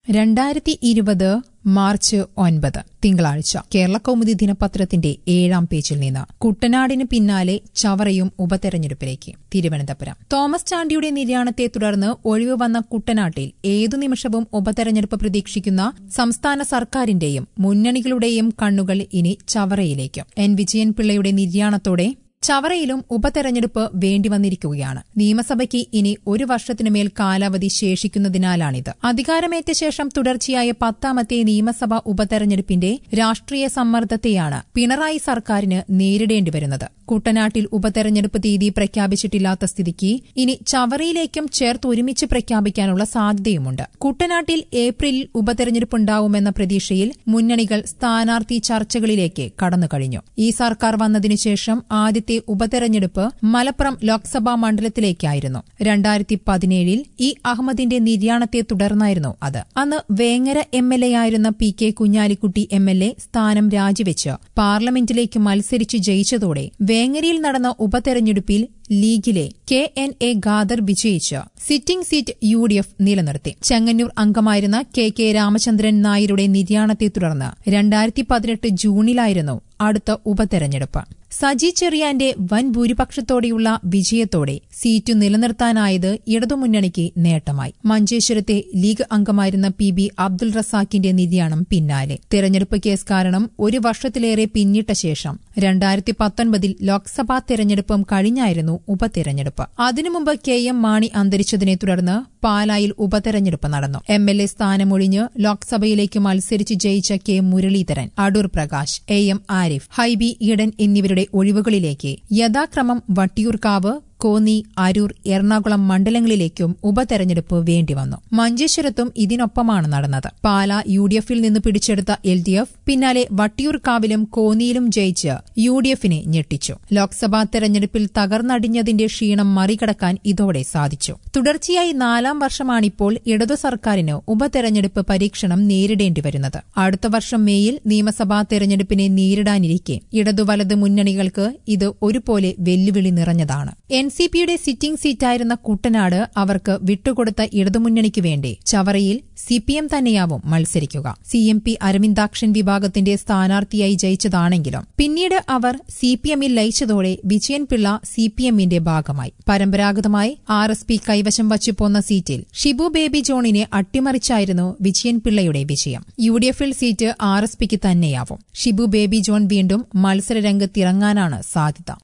രണ്ടായിരത്തി ഇരുപത് മാർച്ച് ഒൻപത് തിങ്കളാഴ്ച കേരള കൗമുദി ദിനപത്രത്തിന്റെ ഏഴാം പേജിൽ നിന്ന് കുട്ടനാടിന് പിന്നാലെ ചവറയും ഉപതെരഞ്ഞെടുപ്പിലേക്ക് തിരുവനന്തപുരം തോമസ് ചാണ്ടിയുടെ നിര്യാണത്തെ തുടർന്ന് ഒഴിവ് വന്ന കുട്ടനാട്ടിൽ ഏതു നിമിഷവും ഉപതെരഞ്ഞെടുപ്പ് പ്രതീക്ഷിക്കുന്ന സംസ്ഥാന സർക്കാരിന്റെയും മുന്നണികളുടെയും കണ്ണുകൾ ഇനി ചവറയിലേക്കും എൻ വിജയൻപിള്ളയുടെ നിര്യാണത്തോടെ ചവറയിലും ഉപതെരഞ്ഞെടുപ്പ് വേണ്ടിവന്നിരിക്കുകയാണ് നിയമസഭയ്ക്ക് ഇനി ഒരു വർഷത്തിനുമേൽ കാലാവധി ശേഷിക്കുന്നതിനാലാണിത് അധികാരമേറ്റ ശേഷം തുടർച്ചയായ പത്താമത്തെ നിയമസഭാ ഉപതെരഞ്ഞെടുപ്പിന്റെ രാഷ്ട്രീയ സമ്മർദ്ദത്തെയാണ് പിണറായി സർക്കാരിന് നേരിടേണ്ടി വരുന്നത് കുട്ടനാട്ടിൽ ഉപതെരഞ്ഞെടുപ്പ് തീയതി പ്രഖ്യാപിച്ചിട്ടില്ലാത്ത സ്ഥിതിക്ക് ഇനി ചവറയിലേക്കും ചേർത്ത് ഒരുമിച്ച് പ്രഖ്യാപിക്കാനുള്ള സാധ്യതയുമുണ്ട് കുട്ടനാട്ടിൽ ഏപ്രിലിൽ ഉപതെരഞ്ഞെടുപ്പുണ്ടാവുമെന്ന പ്രതീക്ഷയിൽ മുന്നണികൾ സ്ഥാനാർത്ഥി ചർച്ചകളിലേക്ക് കടന്നുകഴിഞ്ഞു ഈ സർക്കാർ വന്നതിനുശേഷം ആദ്യത്തെ ഉപതെരഞ്ഞെടുപ്പ് മലപ്പുറം ലോക്സഭാ മണ്ഡലത്തിലേക്കായിരുന്നു രണ്ടായിരത്തി പതിനേഴിൽ ഇ അഹമ്മദിന്റെ നിര്യാണത്തെ തുടർന്നായിരുന്നു അത് അന്ന് വേങ്ങര എം എൽ എ ആയിരുന്ന P K Kunhalikutty M L A സ്ഥാനം രാജിവെച്ച് പാർലമെന്റിലേക്ക് മത്സരിച്ച് ജയിച്ചതോടെ വേങ്ങരയിൽ നടന്ന ഉപതെരഞ്ഞെടുപ്പിൽ ലീഗിലെ കെ എൻ എ ഖാദർ വിജയിച്ച് sitting seat U D F നിലനിർത്തി ചെങ്ങന്നൂർ അംഗമായിരുന്ന കെ കെ രാമചന്ദ്രൻ നായരുടെ നിര്യാണത്തെ തുടർന്ന് രണ്ടായിരത്തി പതിനെട്ട് ജൂണിലായിരുന്നു അടുത്ത ഉപതെരഞ്ഞെടുപ്പ് സജി ചെറിയാന്റെ വൻ ഭൂരിപക്ഷത്തോടെയുള്ള വിജയത്തോടെ സീറ്റ് നിലനിർത്താനായത് ഇടതുമുന്നണിക്ക് നേട്ടമായി മഞ്ചേശ്വരത്തെ ലീഗ് അംഗമായിരുന്ന പി ബി അബ്ദുൾ റസാഖിന്റെ നിര്യാണം പിന്നാലെ തെരഞ്ഞെടുപ്പ് കേസ് കാരണം ഒരു വർഷത്തിലേറെ പിന്നിട്ട ശേഷം രണ്ടായിരത്തി പത്തൊൻപതിൽ ലോക്സഭാ തെരഞ്ഞെടുപ്പും കഴിഞ്ഞായിരുന്നു ഉപതെരഞ്ഞെടുപ്പ് അതിനു മുമ്പ് കെ എം മാണി അന്തരിച്ചതിനെ തുടർന്ന് പാലായിൽ ഉപതെരഞ്ഞെടുപ്പ് നടന്നു എം എൽ എ സ്ഥാനമൊഴിഞ്ഞ് ലോക്സഭയിലേക്ക് മത്സരിച്ച് ജയിച്ച K Muraleedharan Adoor Prakash A M Arif Hibi Eden എന്നിവരുടെ ഒഴിവുകളിലേക്ക് യഥാക്രമം വട്ടിയൂർക്കാവ് കോന്നി അരൂർ എറണാകുളം മണ്ഡലങ്ങളിലേക്കും ഉപതെരഞ്ഞെടുപ്പ് വേണ്ടിവന്നു മഞ്ചേശ്വരത്തും ഇതിനൊപ്പമാണ് നടന്നത് പാല യു ഡി എഫിൽ നിന്ന് പിടിച്ചെടുത്ത എൽ ഡി എഫ് പിന്നാലെ വട്ടിയൂർക്കാവിലും കോന്നിയിലും ജയിച്ച് യു ഡി എഫിനെ ഞെട്ടിച്ചു ലോക്സഭാ തെരഞ്ഞെടുപ്പിൽ തകർന്നടിഞ്ഞതിന്റെ ക്ഷീണം മറികടക്കാൻ ഇതോടെ സാധിച്ചു തുടർച്ചയായി നാലാം വർഷമാണിപ്പോൾ ഇടതു സർക്കാരിന് ഉപതെരഞ്ഞെടുപ്പ് പരീക്ഷണം നേരിടേണ്ടി വരുന്നത് അടുത്ത വർഷം മേയിൽ നിയമസഭാ തെരഞ്ഞെടുപ്പിനെ നേരിടാനിരിക്കെ ഇടതു വലത് മുന്നണികൾക്ക് ഇത് ഒരുപോലെ വെല്ലുവിളി നിറഞ്ഞതാണ് എൻ സി പിയുടെ സിറ്റിംഗ് സീറ്റായിരുന്ന കുട്ടനാട് അവർക്ക് വിട്ടുകൊടുത്ത ഇടതുമുന്നണിക്ക് വേണ്ടി ചവറയിൽ സി പി എം തന്നെയാവും മത്സരിക്കുക സി എം പി അരവിന്ദാക്ഷൻ വിഭാഗത്തിന്റെ സ്ഥാനാർത്ഥിയായി ജയിച്ചതാണെങ്കിലും പിന്നീട് അവർ സി പി എമ്മിൽ ലയിച്ചതോടെ വിജയൻപിള്ള സി പി എമ്മിന്റെ ഭാഗമായി പരമ്പരാഗതമായി ആർ എസ് പി കൈവശം വച്ചുപോന്ന സീറ്റിൽ ഷിബു ബേബി ജോണിനെ അട്ടിമറിച്ചായിരുന്നു വിജയൻപിള്ളയുടെ വിജയം യു ഡി എഫിൽ സീറ്റ് ആർ എസ് പിക്ക് തന്നെയാവും ഷിബു ബേബി ജോൺ വീണ്ടും മത്സരരംഗത്തിറങ്ങാനാണ് സാധ്യത